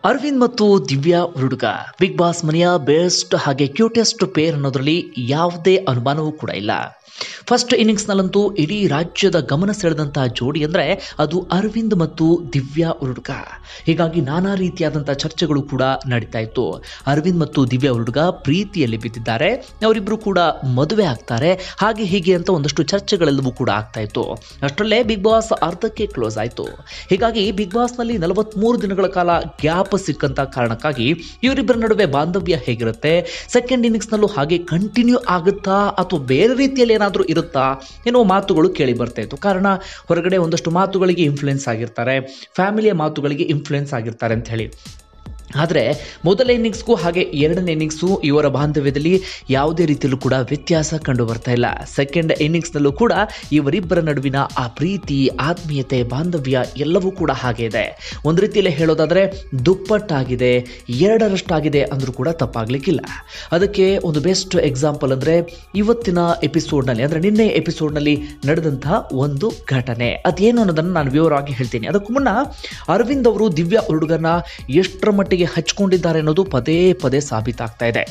ಅರವಿಂದ್ ಮತ್ತು ದಿವ್ಯಾ ಹುಡುಗ Bigg Boss ಮನೆಯ ಬೆಸ್ಟ್ ಹಾಗೆ ಕ್ಯೂಟೆಸ್ಟ್ ಪೇರ್ ಅನ್ನೋದ್ರಲ್ಲಿ ಯಾವುದೇ ಅನುಮಾನವೂ ಕೂಡ ಇಲ್ಲ ಫಸ್ಟ್ ಇನ್ನಿಂಗ್ಸ್ನಲ್ಲಂತೂ ಇಡೀ ರಾಜ್ಯದ ಗಮನ ಸೆಳೆದಂತಹ ಜೋಡಿ ಅಂದರೆ ಅದು ಅರವಿಂದ್ ಮತ್ತು ದಿವ್ಯಾ ಹುಡುಗ ಹೀಗಾಗಿ ನಾನಾ ರೀತಿಯಾದಂಥ ಚರ್ಚೆಗಳು ಕೂಡ ನಡೀತಾ ಇತ್ತು ಅರವಿಂದ್ ಮತ್ತು ದಿವ್ಯಾ ಹುಡುಗ ಪ್ರೀತಿಯಲ್ಲಿ ಬಿದ್ದಿದ್ದಾರೆ ಅವರಿಬ್ಬರು ಕೂಡ ಮದುವೆ ಆಗ್ತಾರೆ ಹಾಗೆ ಹೀಗೆ ಅಂತ ಒಂದಷ್ಟು ಚರ್ಚೆಗಳೆಲ್ಲವೂ ಕೂಡ ಆಗ್ತಾ ಇತ್ತು ಅಷ್ಟರಲ್ಲೇ ಬಿಗ್ ಬಾಸ್ ಅರ್ಧಕ್ಕೆ ಕ್ಲೋಸ್ ಆಯಿತು ಹೀಗಾಗಿ ಬಿಗ್ ಬಾಸ್ನಲ್ಲಿ ನಲವತ್ಮೂರು ದಿನಗಳ ಕಾಲ ಗ್ಯಾಪ್ ಸಿಕ್ಕಂತ ಕಾರಣಕ್ಕಾಗಿ ಇವರಿಬ್ಬರ ನಡುವೆ ಬಾಂಧವ್ಯ ಹೇಗಿರುತ್ತೆ ಸೆಕೆಂಡ್ ಇನ್ನಿಂಗ್ಸ್ನಲ್ಲೂ ಹಾಗೆ ಕಂಟಿನ್ಯೂ ಆಗುತ್ತಾ ಅಥವಾ ಬೇರೆ ರೀತಿಯಲ್ಲಿ ಏನಾದರೂ ಇರುತ್ತಾ ಎನ್ನುವ ಮಾತುಗಳು ಕೇಳಿ ಬರ್ತಾ ಇತ್ತು ಕಾರಣ ಹೊರಗಡೆ ಒಂದಷ್ಟು ಮಾತುಗಳಿಗೆ ಇನ್ಫ್ಲುಯೆನ್ಸ್ ಆಗಿರ್ತಾರೆ ಫ್ಯಾಮಿಲಿಯ ಮಾತುಗಳಿಗೆ ಇನ್ಫ್ಲುಯೆನ್ಸ್ ಆಗಿರ್ತಾರೆ ಅಂತ ಹೇಳಿ ಆದರೆ ಮೊದಲ ಇನ್ನಿಂಗ್ಸ್ಗೂ ಹಾಗೆ ಎರಡನೇ ಇನ್ನಿಂಗ್ಸು ಇವರ ಬಾಂಧವ್ಯದಲ್ಲಿ ಯಾವುದೇ ರೀತಿಯಲ್ಲೂ ಕೂಡ ವ್ಯತ್ಯಾಸ ಕಂಡು ಬರ್ತಾ ಇಲ್ಲ ಸೆಕೆಂಡ್ ಇನ್ನಿಂಗ್ಸ್ನಲ್ಲೂ ಕೂಡ ಇವರಿಬ್ಬರ ನಡುವಿನ ಆ ಪ್ರೀತಿ ಆತ್ಮೀಯತೆ ಬಾಂಧವ್ಯ ಎಲ್ಲವೂ ಕೂಡ ಹಾಗೆ ಇದೆ ಒಂದು ರೀತಿಯಲ್ಲಿ ಹೇಳೋದಾದರೆ ದುಪ್ಪಟ್ಟಾಗಿದೆ ಎರಡರಷ್ಟಾಗಿದೆ ಅಂದರೂ ಕೂಡ ತಪ್ಪಾಗಲಿಕ್ಕಿಲ್ಲ ಅದಕ್ಕೆ ಒಂದು ಬೆಸ್ಟ್ ಎಕ್ಸಾಂಪಲ್ ಅಂದರೆ ಇವತ್ತಿನ ಎಪಿಸೋಡ್ನಲ್ಲಿ ಅಂದರೆ ನಿನ್ನೆ ಎಪಿಸೋಡ್ನಲ್ಲಿ ನಡೆದಂತಹ ಒಂದು ಘಟನೆ ಅದೇನು ಅನ್ನೋದನ್ನು ನಾನು ವಿವರವಾಗಿ ಹೇಳ್ತೀನಿ ಅದಕ್ಕೂ ಮುನ್ನ ಅರವಿಂದ್ ಅವರು ದಿವ್ಯಾ ಹುಡುಗನ ಎಷ್ಟರ ಮಟ್ಟಿಗೆ ಹಚ್ಕೊಂಡಿದ್ದಾರೆ ಅನ್ನೋದು ಪದೇ ಪದೇ ಸಾಬೀತಾಗ್ತಾ ಇದೆ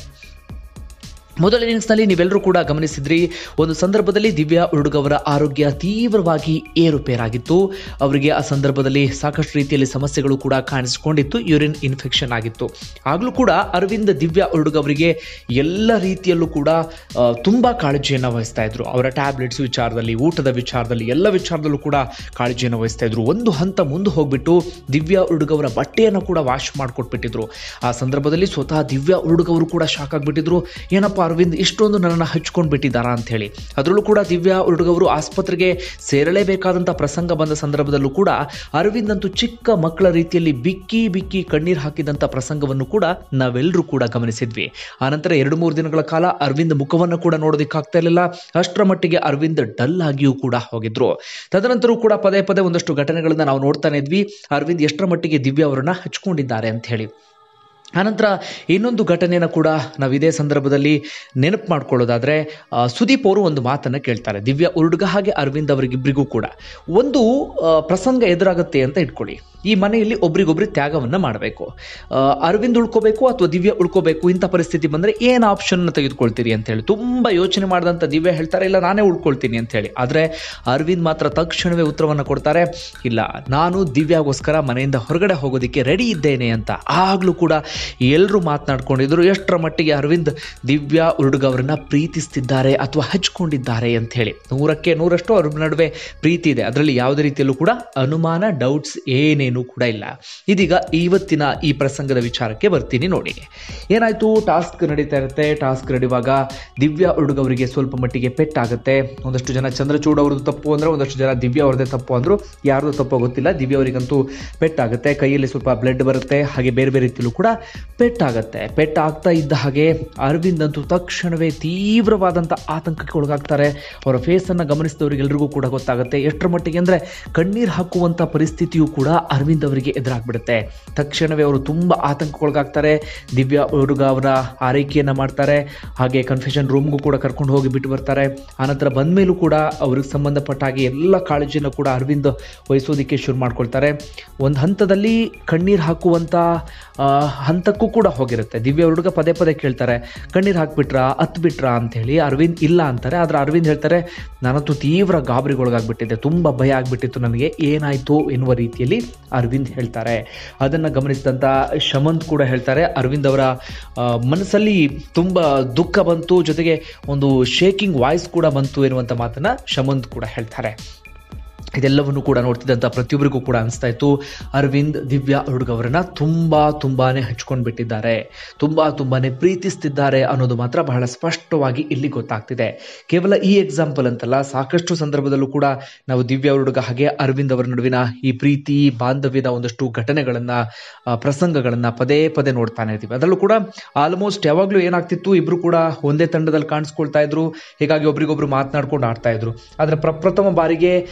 ಮೊದಲ ಇನ್ನಿಂಗ್ಸ್ನಲ್ಲಿ ನೀವೆಲ್ಲರೂ ಕೂಡ ಗಮನಿಸಿದ್ರಿ ಒಂದು ಸಂದರ್ಭದಲ್ಲಿ ದಿವ್ಯಾ ಹುಡುಗವರ ಆರೋಗ್ಯ ತೀವ್ರವಾಗಿ ಏರುಪೇರಾಗಿತ್ತು ಅವರಿಗೆ ಆ ಸಂದರ್ಭದಲ್ಲಿ ಸಾಕಷ್ಟು ರೀತಿಯಲ್ಲಿ ಸಮಸ್ಯೆಗಳು ಕೂಡ ಕಾಣಿಸಿಕೊಂಡಿತ್ತು ಯೂರಿನ್ ಇನ್ಫೆಕ್ಷನ್ ಆಗಿತ್ತು ಆಗಲೂ ಕೂಡ ಅರವಿಂದ್ ದಿವ್ಯಾ ಹುಡುಗ ಅವರಿಗೆ ಎಲ್ಲ ರೀತಿಯಲ್ಲೂ ಕೂಡ ಆ, ತುಂಬಾ ಕಾಳಜಿಯನ್ನು ವಹಿಸ್ತಾ ಇದ್ರು ಅವರ ಟ್ಯಾಬ್ಲೆಟ್ಸ್ ವಿಚಾರದಲ್ಲಿ ಊಟದ ವಿಚಾರದಲ್ಲಿ ಎಲ್ಲ ವಿಚಾರದಲ್ಲೂ ಕೂಡ ಕಾಳಜಿಯನ್ನು ವಹಿಸ್ತಾ ಇದ್ರು ಒಂದು ಹಂತ ಮುಂದೆ ಹೋಗ್ಬಿಟ್ಟು ದಿವ್ಯಾ ಹುಡುಗವರ ಬಟ್ಟೆಯನ್ನು ಕೂಡ ವಾಶ್ ಮಾಡಿಕೊಟ್ಬಿಟ್ಟಿದ್ರು ಆ ಸಂದರ್ಭದಲ್ಲಿ ಸ್ವತಃ ದಿವ್ಯಾ ಹುಡುಗವರು ಕೂಡ ಶಾಕ್ ಆಗಿಬಿಟ್ಟಿದ್ರು ಏನಪ್ಪ ಅರವಿಂದ್ ಇಷ್ಟೊಂದು ನನ್ನನ್ನು ಹಚ್ಕೊಂಡು ಬಿಟ್ಟಿದ್ದಾರಾ ಅಂತ ಹೇಳಿ ಅದರಲ್ಲೂ ಕೂಡ ದಿವ್ಯಾ ಹುಡುಗವರು ಆಸ್ಪತ್ರೆಗೆ ಸೇರಲೇಬೇಕಾದಂಥ ಪ್ರಸಂಗ ಬಂದ ಸಂದರ್ಭದಲ್ಲೂ ಕೂಡ ಅರವಿಂದ್ ಅಂತೂ ಚಿಕ್ಕ ಮಕ್ಕಳ ರೀತಿಯಲ್ಲಿ ಬಿಕ್ಕಿ ಬಿಕ್ಕಿ ಕಣ್ಣೀರು ಹಾಕಿದಂಥ ಪ್ರಸಂಗವನ್ನು ಕೂಡ ನಾವೆಲ್ಲರೂ ಕೂಡ ಗಮನಿಸಿದ್ವಿ ಆನಂತರ ಎರಡು ಮೂರು ದಿನಗಳ ಕಾಲ ಅರವಿಂದ್ ಮುಖವನ್ನು ಕೂಡ ನೋಡೋದಕ್ಕಾಗ್ತಾ ಇರಲಿಲ್ಲ ಅಷ್ಟರ ಮಟ್ಟಿಗೆ ಅರವಿಂದ್ ಡಲ್ ಆಗಿಯೂ ಕೂಡ ಹೋಗಿದ್ರು ತದನಂತರ ಕೂಡ ಪದೇ ಪದೇ ಒಂದಷ್ಟು ಘಟನೆಗಳನ್ನ ನಾವು ನೋಡ್ತಾನೆ ಇದ್ವಿ ಅರವಿಂದ್ ಎಷ್ಟರ ಮಟ್ಟಿಗೆ ದಿವ್ಯಾ ಅವರನ್ನ ಹಚ್ಕೊಂಡಿದ್ದಾರೆ ಅಂತ ಹೇಳಿ ಆನಂತರ ಇನ್ನೊಂದು ಘಟನೆಯನ್ನು ಕೂಡ ನಾವು ಇದೇ ಸಂದರ್ಭದಲ್ಲಿ ನೆನಪು ಮಾಡ್ಕೊಳ್ಳೋದಾದ್ರೆ ಆ, ಸುದೀಪ್ ಅವರು ಒಂದು ಮಾತನ್ನು ಕೇಳ್ತಾರೆ ದಿವ್ಯಾ ಉರುಡುಗ ಹಾಗೆ ಅರವಿಂದ್ ಅವರಿಗಿಬ್ಬರಿಗೂ ಕೂಡ ಒಂದು ಆ, ಪ್ರಸಂಗ ಎದುರಾಗುತ್ತೆ ಅಂತ ಇಟ್ಕೊಳ್ಳಿ ಈ ಮನೆಯಲ್ಲಿ ಒಬ್ರಿಗೊಬ್ರು ತ್ಯಾಗವನ್ನು ಮಾಡಬೇಕು ಅರವಿಂದ್ ಉಳ್ಕೋಬೇಕು ಅಥವಾ ದಿವ್ಯಾ ಉಳ್ಕೋಬೇಕು ಇಂಥ ಪರಿಸ್ಥಿತಿ ಬಂದರೆ ಏನು ಆಪ್ಷನ್ ತೆಗೆದುಕೊಳ್ತೀರಿ ಅಂತ ಹೇಳಿ ತುಂಬ ಯೋಚನೆ ಮಾಡಿದಂಥ ದಿವ್ಯಾ ಹೇಳ್ತಾರೆ ಇಲ್ಲ ನಾನೇ ಉಳ್ಕೊಳ್ತೀನಿ ಅಂತ ಹೇಳಿ ಆದರೆ ಅರವಿಂದ್ ಮಾತ್ರ ತಕ್ಷಣವೇ ಉತ್ತರವನ್ನು ಕೊಡ್ತಾರೆ ಇಲ್ಲ ನಾನು ದಿವ್ಯಾಗೋಸ್ಕರ ಮನೆಯಿಂದ ಹೊರಗಡೆ ಹೋಗೋದಕ್ಕೆ ರೆಡಿ ಇದ್ದೇನೆ ಅಂತ ಆಗಲೂ ಕೂಡ ಎಲ್ಲರೂ ಮಾತನಾಡ್ಕೊಂಡಿದ್ರು ಎಷ್ಟರ ಮಟ್ಟಿಗೆ ಅರವಿಂದ್ ದಿವ್ಯಾ ಉರುಡುಗ ಅವರನ್ನ ಪ್ರೀತಿಸ್ತಿದ್ದಾರೆ ಅಥವಾ ಹಚ್ಕೊಂಡಿದ್ದಾರೆ ಅಂತ ಹೇಳಿ ನೂರಕ್ಕೆ ನೂರಷ್ಟು ಅವ್ರ ನಡುವೆ ಪ್ರೀತಿ ಇದೆ ಅದರಲ್ಲಿ ಯಾವುದೇ ರೀತಿಯಲ್ಲೂ ಕೂಡ ಅನುಮಾನ ಡೌಟ್ಸ್ ಏನೇನೂ ಕೂಡ ಇಲ್ಲ ಇದೀಗ ಇವತ್ತಿನ ಈ ಪ್ರಸಂಗದ ವಿಚಾರಕ್ಕೆ ಬರ್ತೀನಿ ನೋಡಿ ಏನಾಯ್ತು ಟಾಸ್ಕ್ ನಡೀತಾ ಇರುತ್ತೆ ಟಾಸ್ಕ್ ನಡೆಯುವಾಗ ದಿವ್ಯಾ ಹುಡುಗ ಅವರಿಗೆ ಸ್ವಲ್ಪ ಮಟ್ಟಿಗೆ ಪೆಟ್ಟಾಗುತ್ತೆ ಒಂದಷ್ಟು ಜನ ಚಂದ್ರಚೂಡ್ ಅವ್ರದ್ದು ತಪ್ಪು ಅಂದ್ರೆ ಒಂದಷ್ಟು ಜನ ದಿವ್ಯಾ ಅವ್ರದ್ದೇ ತಪ್ಪು ಅಂದ್ರು ಯಾರ್ದು ತಪ್ಪೋ ಗೊತ್ತಿಲ್ಲ ದಿವ್ಯಾ ಅವರಿಗಂತೂ ಪೆಟ್ಟಾಗುತ್ತೆ ಕೈಯಲ್ಲಿ ಸ್ವಲ್ಪ ಬ್ಲಡ್ ಬರುತ್ತೆ ಹಾಗೆ ಬೇರೆ ಬೇರೆ ರೀತಿಯಲ್ಲೂ ಕೂಡ ಪೆಟ್ಟಾಗುತ್ತೆ ಪೆಟ್ಟಾಗ್ತಾ ಇದ್ದ ಹಾಗೆ ಅರವಿಂದ್ ಅಂತೂ ತಕ್ಷಣವೇ ತೀವ್ರವಾದಂಥ ಆತಂಕಕ್ಕೆ ಒಳಗಾಗ್ತಾರೆ ಅವರ ಫೇಸನ್ನು ಗಮನಿಸಿದವರಿಗೆಲ್ರಿಗೂ ಕೂಡ ಗೊತ್ತಾಗುತ್ತೆ ಎಷ್ಟರ ಮಟ್ಟಿಗೆ ಅಂದರೆ ಕಣ್ಣೀರು ಹಾಕುವಂಥ ಪರಿಸ್ಥಿತಿಯೂ ಕೂಡ ಅರವಿಂದ್ ಅವರಿಗೆ ಎದುರಾಗ್ಬಿಡುತ್ತೆ ತಕ್ಷಣವೇ ಅವರು ತುಂಬ ಆತಂಕಕ್ಕೊಳಗಾಗ್ತಾರೆ ದಿವ್ಯಾ ಹುಡುಗ ಅವರ ಆರೈಕೆಯನ್ನು ಮಾಡ್ತಾರೆ ಹಾಗೆ ಕನ್ಫೆಷನ್ ರೂಮ್ಗೂ ಕೂಡ ಕರ್ಕೊಂಡು ಹೋಗಿ ಬಿಟ್ಟು ಬರ್ತಾರೆ ಆನಂತರ ಬಂದ ಮೇಲೂ ಕೂಡ ಅವ್ರಿಗೆ ಸಂಬಂಧಪಟ್ಟ ಹಾಗೆ ಎಲ್ಲ ಕಾಳಜಿಯನ್ನು ಕೂಡ ಅರವಿಂದ್ ವಹಿಸೋದಕ್ಕೆ ಶುರು ಮಾಡ್ಕೊಳ್ತಾರೆ ಒಂದು ಹಂತದಲ್ಲಿ ಕಣ್ಣೀರು ಹಾಕುವಂಥ ಆ, ಹಂತಕ್ಕೂ ಕೂಡ ಹೋಗಿರುತ್ತೆ ದಿವ್ಯ ಹುಡುಗ ಪದೇ ಪದೇ ಕೇಳ್ತಾರೆ ಕಣ್ಣೀರು ಹಾಕ್ಬಿಟ್ರಾ ಹತ್ ಬಿಟ್ರಾ ಅಂತ ಹೇಳಿ ಅರವಿಂದ್ ಇಲ್ಲ ಅಂತಾರೆ ಆದರೆ ಅರವಿಂದ್ ಹೇಳ್ತಾರೆ ನಾನಂತೂ ತೀವ್ರ ಗಾಬರಿಗೊಳಗಾಗ್ಬಿಟ್ಟಿದ್ದೆ ತುಂಬ ಭಯ ಆಗ್ಬಿಟ್ಟಿತ್ತು ನನಗೆ ಏನಾಯ್ತು ಎನ್ನುವ ರೀತಿಯಲ್ಲಿ ಅರವಿಂದ್ ಹೇಳ್ತಾರೆ ಅದನ್ನು ಗಮನಿಸಿದಂಥ ಶಮಂತ್ ಕೂಡ ಹೇಳ್ತಾರೆ ಅರವಿಂದ್ ಅವರ ಆ, ಮನಸ್ಸಲ್ಲಿ ತುಂಬ ದುಃಖ ಬಂತು ಜೊತೆಗೆ ಒಂದು ಶೇಕಿಂಗ್ ವಾಯ್ಸ್ ಕೂಡ ಬಂತು ಎನ್ನುವಂಥ ಮಾತನ್ನ ಶಮಂತ್ ಕೂಡ ಹೇಳ್ತಾರೆ ಇದೆಲ್ಲವನ್ನು ಕೂಡ ನೋಡ್ತಿದ್ದಂಥ ಪ್ರತಿಯೊಬ್ಬರಿಗೂ ಕೂಡ ಅನಿಸ್ತಾ ಇತ್ತು ಅರವಿಂದ್ ದಿವ್ಯಾ ಹುಡುಗವರನ್ನ ತುಂಬ ತುಂಬಾನೇ ಹಚ್ಕೊಂಡು ಬಿಟ್ಟಿದ್ದಾರೆ ತುಂಬ ತುಂಬಾನೇ ಪ್ರೀತಿಸ್ತಿದ್ದಾರೆ ಅನ್ನೋದು ಮಾತ್ರ ಬಹಳ ಸ್ಪಷ್ಟವಾಗಿ ಇಲ್ಲಿ ಗೊತ್ತಾಗ್ತಿದೆ ಕೇವಲ ಈ ಎಕ್ಸಾಂಪಲ್ ಅಂತಲ್ಲ ಸಾಕಷ್ಟು ಸಂದರ್ಭದಲ್ಲೂ ಕೂಡ ನಾವು ದಿವ್ಯಾ ಹುಡುಗ ಹಾಗೆ ಅರವಿಂದ್ ಅವರ ನಡುವಿನ ಈ ಪ್ರೀತಿ ಬಾಂಧವ್ಯದ ಒಂದಷ್ಟು ಘಟನೆಗಳನ್ನ ಆ, ಪ್ರಸಂಗಗಳನ್ನ ಪದೇ ಪದೇ ನೋಡ್ತಾನೆ ಇರ್ತೀವಿ ಅದರಲ್ಲೂ ಕೂಡ ಆಲ್ಮೋಸ್ಟ್ ಯಾವಾಗಲೂ ಏನಾಗ್ತಿತ್ತು ಇಬ್ರು ಕೂಡ ಒಂದೇ ತಂಡದಲ್ಲಿ ಕಾಣಿಸ್ಕೊಳ್ತಾ ಇದ್ರು ಹೀಗಾಗಿ ಒಬ್ರಿಗೊಬ್ರು ಮಾತನಾಡ್ಕೊಂಡು ಆಡ್ತಾ ಇದ್ರು ಆದರೆ ಪ್ರಪ್ರಥಮ ಬಾರಿಗೆ ಬೇರೆ ಬೇರೆ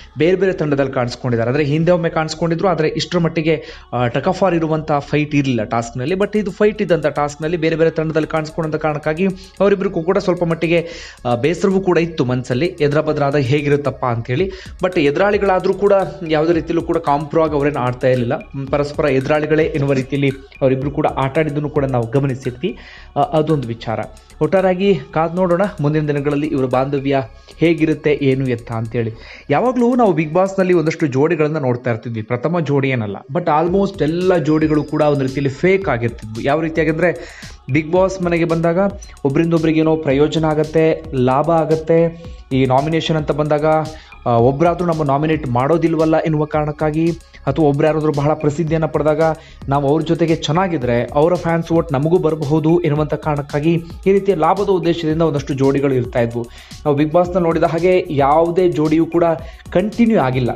ಬೇರೆ ತಂಡದಲ್ಲಿ ಕಾಣಿಸ್ಕೊಂಡಿದ್ದಾರೆ ಅಂದರೆ ಹಿಂದೆ ಒಮ್ಮೆ ಕಾಣಿಸ್ಕೊಂಡಿದ್ರು ಆದರೆ ಇಷ್ಟರ ಮಟ್ಟಿಗೆ ಟಕಫಾರ್ ಇರುವಂಥ ಫೈಟ್ ಇರಲಿಲ್ಲ ಟಾಸ್ಕ್ನಲ್ಲಿ ಬಟ್ ಇದು ಫೈಟ್ ಇದ್ದಂಥ ಟಾಸ್ಕ್ನಲ್ಲಿ ಬೇರೆ ಬೇರೆ ತಂಡದಲ್ಲಿ ಕಾಣಿಸ್ಕೊಂಡಂಥ ಕಾರಣಕ್ಕಾಗಿ ಅವರಿಬ್ಬರಿಗೂ ಕೂಡ ಸ್ವಲ್ಪ ಮಟ್ಟಿಗೆ ಆ, ಬೇಸರವೂ ಕೂಡ ಇತ್ತು ಮನಸ್ಸಲ್ಲಿ ಎದುರ ಬದ್ರ ಆದಾಗ ಹೇಗಿರುತ್ತಪ್ಪ ಅಂತೇಳಿ ಬಟ್ ಎದುರಾಳಿಗಳಾದರೂ ಕೂಡ ಯಾವುದೇ ರೀತಿಯಲ್ಲೂ ಕೂಡ ಕಾಂಪ್ರೋ ಆಗಿ ಅವರೇನು ಆಡ್ತಾ ಇರಲಿಲ್ಲ ಮ್, ಪರಸ್ಪರ ಎದುರಾಳಿಗಳೇ ಎನ್ನುವ ರೀತಿಯಲ್ಲಿ ಅವರಿಬ್ಬರು ಕೂಡ ಆಟ ಆಡಿದ್ದನ್ನು ಕೂಡ ನಾವು ಗಮನಿಸಿದ್ವಿ ಆ, ಅದೊಂದು ವಿಚಾರ ಒಟ್ಟಾರಾಗಿ ಕಾದು ನೋಡೋಣ ಮುಂದಿನ ದಿನಗಳಲ್ಲಿ ಇವರ ಬಾಂಧವ್ಯ ಹೇಗಿರುತ್ತೆ ಏನು ಎತ್ತ ಅಂತೇಳಿ ಯಾವಾಗಲೂ ನಾವು ಬಿಗ್ ಬಾಸ್ನಲ್ಲಿ ಒಂದಷ್ಟು ಜೋಡಿಗಳನ್ನು ನೋಡ್ತಾ ಇರ್ತಿದ್ವಿ ಪ್ರಥಮ ಜೋಡಿ ಏನಲ್ಲ ಬಟ್ ಆಲ್ಮೋಸ್ಟ್ ಎಲ್ಲ ಜೋಡಿಗಳು ಕೂಡ ಒಂದು ರೀತಿಯಲ್ಲಿ ಫೇಕ್ ಆಗಿರ್ತಿದ್ವು ಯಾವ ರೀತಿಯಾಗಂದರೆ ಬಿಗ್ ಬಾಸ್ ಮನೆಗೆ ಬಂದಾಗ ಒಬ್ಬರಿಂದ ಒಬ್ರಿಗೆ ಏನೋ ಪ್ರಯೋಜನ ಆಗತ್ತೆ ಲಾಭ ಆಗತ್ತೆ ಈ ನಾಮಿನೇಷನ್ ಅಂತ ಬಂದಾಗ ಆ, ಒಬ್ರಾದ್ರೂ ನಮ್ಮ ನಾಮಿನೇಟ್ ಮಾಡೋದಿಲ್ವಲ್ಲ ಎನ್ನುವ ಕಾರಣಕ್ಕಾಗಿ ಅಥವಾ ಒಬ್ರು ಯಾರಾದರೂ ಬಹಳ ಪ್ರಸಿದ್ಧಿಯನ್ನು ಪಡೆದಾಗ ನಾವು ಅವ್ರ ಜೊತೆಗೆ ಚೆನ್ನಾಗಿದ್ರೆ ಅವರ ಫ್ಯಾನ್ಸ್ ಓಟ್ ನಮಗೂ ಬರಬಹುದು ಎನ್ನುವಂಥ ಕಾರಣಕ್ಕಾಗಿ ಈ ರೀತಿಯ ಲಾಭದ ಉದ್ದೇಶದಿಂದ ಒಂದಷ್ಟು ಜೋಡಿಗಳು ಇರ್ತಾ ಇದ್ವು ನಾವು ಬಿಗ್ ಬಾಸ್ನ ನೋಡಿದ ಹಾಗೆ ಯಾವುದೇ ಜೋಡಿಯೂ ಕೂಡ ಕಂಟಿನ್ಯೂ ಆಗಿಲ್ಲ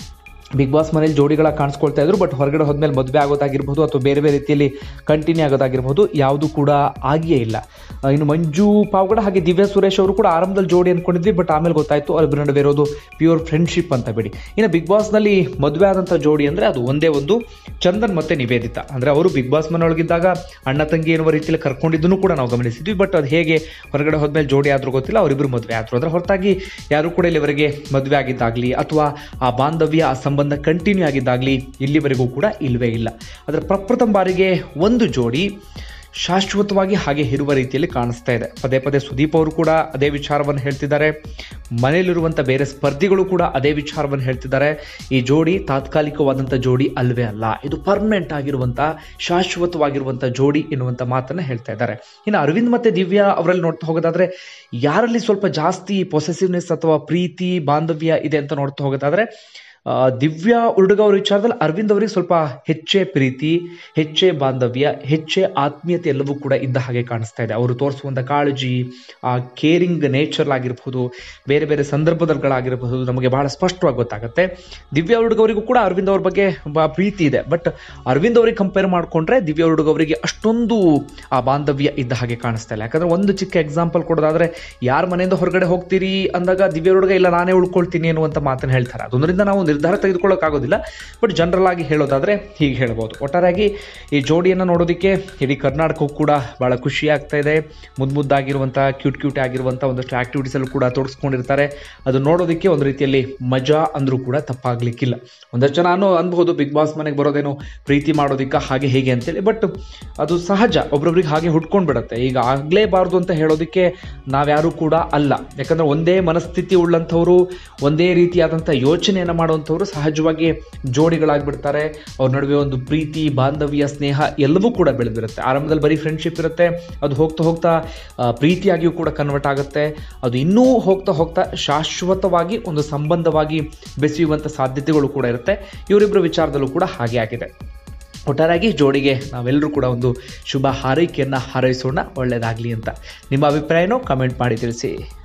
ಬಿಗ್ ಬಾಸ್ ಮನೇಲಿ ಜೋಡಿಗಳ ಕಾಣಿಸ್ಕೊಳ್ತಾ ಇದ್ರು ಬಟ್ ಹೊರಗಡೆ ಹೋದ್ಮೇಲೆ ಮದುವೆ ಆಗೋದಾಗಿರ್ಬೋದು ಅಥವಾ ಬೇರೆ ಬೇರೆ ರೀತಿಯಲ್ಲಿ ಕಂಟಿನ್ಯೂ ಆಗೋದಾಗಿರ್ಬೋದು ಯಾವುದು ಕೂಡ ಆಗಿಯೇ ಇಲ್ಲ ಆ, ಇನ್ನು ಮಂಜು ಪಾವಗಡ ಹಾಗೆ ದಿವ್ಯಾ ಸುರೇಶ್ ಅವರು ಕೂಡ ಆರಂಭದಲ್ಲಿ ಜೋಡಿ ಅನ್ಕೊಂಡಿದ್ವಿ ಬಟ್ ಆಮೇಲೆ ಗೊತ್ತಾಯ್ತು ಅವ್ರಿಬ್ಬರ ನಡುವೆ ಇರೋದು ಪ್ಯೂರ್ ಫ್ರೆಂಡ್ಶಿಪ್ ಅಂತ ಬಿಡಿ ಇನ್ನು ಬಿಗ್ ಬಾಸ್ನಲ್ಲಿ ಮದುವೆ ಆದಂಥ ಜೋಡಿ ಅಂದರೆ ಅದು ಒಂದೇ ಒಂದು ಚಂದನ್ ಮತ್ತೆ ನಿವೇದಿತಾ ಅಂದರೆ ಅವರು ಬಿಗ್ ಬಾಸ್ ಮನೆಯೊಳಗಿದ್ದಾಗ ಅಣ್ಣ ತಂಗಿ ಎನ್ನುವ ರೀತಿಯಲ್ಲಿ ಕರ್ಕೊಂಡಿದ್ದನ್ನು ಕೂಡ ನಾವು ಗಮನಿಸಿದ್ವಿ ಬಟ್ ಅದು ಹೇಗೆ ಹೊರಗಡೆ ಹೋದ್ಮೇಲೆ ಜೋಡಿ ಆದ್ರೂ ಗೊತ್ತಿಲ್ಲ ಅವರಿಬ್ಬರು ಮದುವೆ ಆದ್ರು ಅದರ ಹೊರತಾಗಿ ಯಾರು ಕೂಡ ಇಲ್ಲಿವರೆಗೆ ಮದುವೆ ಆಗಿದ್ದಾಗಲಿ ಅಥವಾ ಆ ಬಾಂಧವ್ಯ ಆ ಸಂಬಂಧ ಕಂಟಿನ್ಯೂ ಆಗಿದ್ದಾಗಲಿ ಇಲ್ಲಿವರೆಗೂ ಕೂಡ ಇಲ್ಲವೇ ಇಲ್ಲ ಅದರ ಪ್ರಪ್ರಥಮ ಬಾರಿಗೆ ಒಂದು ಜೋಡಿ ಶಾಶ್ವತವಾಗಿ ಹಾಗೆ ಇರುವ ರೀತಿಯಲ್ಲಿ ಕಾಣಿಸ್ತಾ ಇದೆ ಪದೇ ಪದೇ ಸುದೀಪ್ ಅವರು ಕೂಡ ಅದೇ ವಿಚಾರವನ್ನು ಹೇಳ್ತಿದ್ದಾರೆ ಮನೆಯಲ್ಲಿರುವಂಥ ಬೇರೆ ಸ್ಪರ್ಧಿಗಳು ಕೂಡ ಅದೇ ವಿಚಾರವನ್ನು ಹೇಳ್ತಿದ್ದಾರೆ ಈ ಜೋಡಿ ತಾತ್ಕಾಲಿಕವಾದಂಥ ಜೋಡಿ ಅಲ್ವೇ ಅಲ್ಲ ಇದು ಪರ್ಮನೆಂಟ್ ಆಗಿರುವಂಥ ಶಾಶ್ವತವಾಗಿರುವಂಥ ಜೋಡಿ ಎನ್ನುವಂಥ ಮಾತನ್ನು ಹೇಳ್ತಾ ಇದ್ದಾರೆ ಇನ್ನು ಅರವಿಂದ್ ಮತ್ತೆ ದಿವ್ಯಾ ಅವರಲ್ಲಿ ನೋಡ್ತಾ ಹೋಗೋದಾದ್ರೆ ಯಾರಲ್ಲಿ ಸ್ವಲ್ಪ ಜಾಸ್ತಿ ಪೊಸೆಸಿವ್ನೆಸ್ ಅಥವಾ ಪ್ರೀತಿ ಬಾಂಧವ್ಯ ಇದೆ ಅಂತ ನೋಡ್ತಾ ಹೋಗೋದಾದ್ರೆ ಆ, ದಿವ್ಯಾ ಉರುಡುಗ ಅವ್ರ ವಿಚಾರದಲ್ಲಿ ಅರವಿಂದ್ ಅವರಿಗೆ ಸ್ವಲ್ಪ ಹೆಚ್ಚೇ ಪ್ರೀತಿ ಹೆಚ್ಚೇ ಬಾಂಧವ್ಯ ಹೆಚ್ಚೇ ಆತ್ಮೀಯತೆ ಎಲ್ಲವೂ ಕೂಡ ಇದ್ದ ಹಾಗೆ ಕಾಣಿಸ್ತಾ ಇದೆ ಅವರು ತೋರಿಸುವಂಥ ಕಾಳಜಿ ಆ ಕೇರಿಂಗ್ ನೇಚರ್ ಆಗಿರ್ಬೋದು ಬೇರೆ ಬೇರೆ ಸಂದರ್ಭದಲ್ಗಳಾಗಿರಬಹುದು ನಮಗೆ ಬಹಳ ಸ್ಪಷ್ಟವಾಗಿ ಗೊತ್ತಾಗುತ್ತೆ ದಿವ್ಯಾ ಉರುಡುಗ ಅವರಿಗೂ ಕೂಡ ಅರವಿಂದ್ ಅವ್ರ ಬಗ್ಗೆ ಬ- ಪ್ರೀತಿ ಇದೆ ಬಟ್ ಅರವಿಂದ್ ಅವ್ರಿಗೆ ಕಂಪೇರ್ ಮಾಡಿಕೊಂಡ್ರೆ ದಿವ್ಯಾ ಉರುಡುಗ ಅವರಿಗೆ ಅಷ್ಟೊಂದು ಆ ಬಾಂಧವ್ಯ ಇದ್ದ ಹಾಗೆ ಕಾಣಿಸ್ತಾ ಇಲ್ಲ ಯಾಕಂದ್ರೆ ಒಂದು ಚಿಕ್ಕ ಎಕ್ಸಾಂಪಲ್ ಕೊಡೋದಾದ್ರೆ ಯಾರ ಮನೆಯಿಂದ ಹೊರಗಡೆ ಹೋಗ್ತೀರಿ ಅಂದಾಗ ದಿವ್ಯಾ ಹುಡುಗ ಇಲ್ಲ ನಾನೇ ಉಳ್ಕೊಳ್ತೀನಿ ಅನ್ನುವಂಥ ಮಾತನ್ನು ಹೇಳ್ತಾರೆ ಅದೊಂದರಿಂದ ನಾವು ನಿರ್ಧಾರ ತೆಗೆದುಕೊಳ್ಳೋಕ್ಕಾಗೋದಿಲ್ಲ ಬಟ್ ಜನರಲ್ ಆಗಿ ಹೇಳೋದಾದ್ರೆ ಹೀಗೆ ಹೇಳ್ಬೋದು ಒಟ್ಟಾರೆಯಾಗಿ ಈ ಜೋಡಿಯನ್ನು ನೋಡೋದಕ್ಕೆ ಇಡೀ ಕರ್ನಾಟಕಕ್ಕೂ ಕೂಡ ಬಹಳ ಖುಷಿ ಆಗ್ತಾ ಇದೆ ಮುದ್ದು ಮುದ್ದಾಗಿರುವಂಥ ಕ್ಯೂಟ್ ಕ್ಯೂಟ್ ಆಗಿರುವಂಥ ಒಂದಷ್ಟು ಆಕ್ಟಿವಿಟೀಸಲ್ಲೂ ಕೂಡ ತೊಡಗಿಸ್ಕೊಂಡಿರ್ತಾರೆ ಅದು ನೋಡೋದಕ್ಕೆ ಒಂದು ರೀತಿಯಲ್ಲಿ ಮಜಾ ಅಂದರೂ ಕೂಡ ತಪ್ಪಾಗ್ಲಿಕ್ಕಿಲ್ಲ ಒಂದಷ್ಟು ಜನ ಅನ್ನೋ ಅನ್ಬಹುದು ಬಿಗ್ ಬಾಸ್ ಮನೆಗೆ ಬರೋದೇನೋ ಪ್ರೀತಿ ಮಾಡೋದಕ್ಕೆ ಹಾಗೆ ಹೇಗೆ ಅಂತೇಳಿ ಬಟ್ ಅದು ಸಹಜ ಒಬ್ರೊಬ್ರಿಗೆ ಹಾಗೆ ಹುಟ್ಕೊಂಡು ಬಿಡುತ್ತೆ ಈಗ ಆಗಲೇಬಾರ್ದು ಅಂತ ಹೇಳೋದಕ್ಕೆ ನಾವ್ಯಾರೂ ಕೂಡ ಅಲ್ಲ ಯಾಕಂದ್ರೆ ಒಂದೇ ಮನಸ್ಥಿತಿ ಉಳ್ಳಂಥವ್ರು ಒಂದೇ ರೀತಿಯಾದಂಥ ಯೋಚನೆಯನ್ನು ಮಾಡುವಂಥವ್ರು ಸಹಜವಾಗಿ ಜೋಡಿಗಳಾಗ್ಬಿಡ್ತಾರೆ ಅವ್ರ ನಡುವೆ ಒಂದು ಪ್ರೀತಿ ಬಾಂಧವ್ಯ ಸ್ನೇಹ ಎಲ್ಲವೂ ಕೂಡ ಬೆಳೆದಿರುತ್ತೆ ಆರಂಭದಲ್ಲಿ ಬರೀ ಫ್ರೆಂಡ್ಶಿಪ್ ಇರುತ್ತೆ ಅದು ಹೋಗ್ತಾ ಹೋಗ್ತಾ ಆ, ಪ್ರೀತಿಯಾಗಿಯೂ ಕೂಡ ಕನ್ವರ್ಟ್ ಆಗುತ್ತೆ ಅದು ಇನ್ನೂ ಹೋಗ್ತಾ ಹೋಗ್ತಾ ಶಾಶ್ವತವಾಗಿ ಒಂದು ಸಂಬಂಧವಾಗಿ ಬೆಸೆಯುವಂಥ ಸಾಧ್ಯತೆಗಳು ಕೂಡ ಇರುತ್ತೆ ಇವರಿಬ್ಬರ ವಿಚಾರದಲ್ಲೂ ಕೂಡ ಹಾಗೆ ಆಗಿದೆ ಒಟ್ಟಾರೆಯಾಗಿ ಜೋಡಿಗೆ ನಾವೆಲ್ಲರೂ ಕೂಡ ಒಂದು ಶುಭ ಹಾರೈಕೆಯನ್ನು ಹಾರೈಸೋಣ ಒಳ್ಳೆಯದಾಗಲಿ ಅಂತ ನಿಮ್ಮ ಅಭಿಪ್ರಾಯನೂ ಕಮೆಂಟ್ ಮಾಡಿ ತಿಳಿಸಿ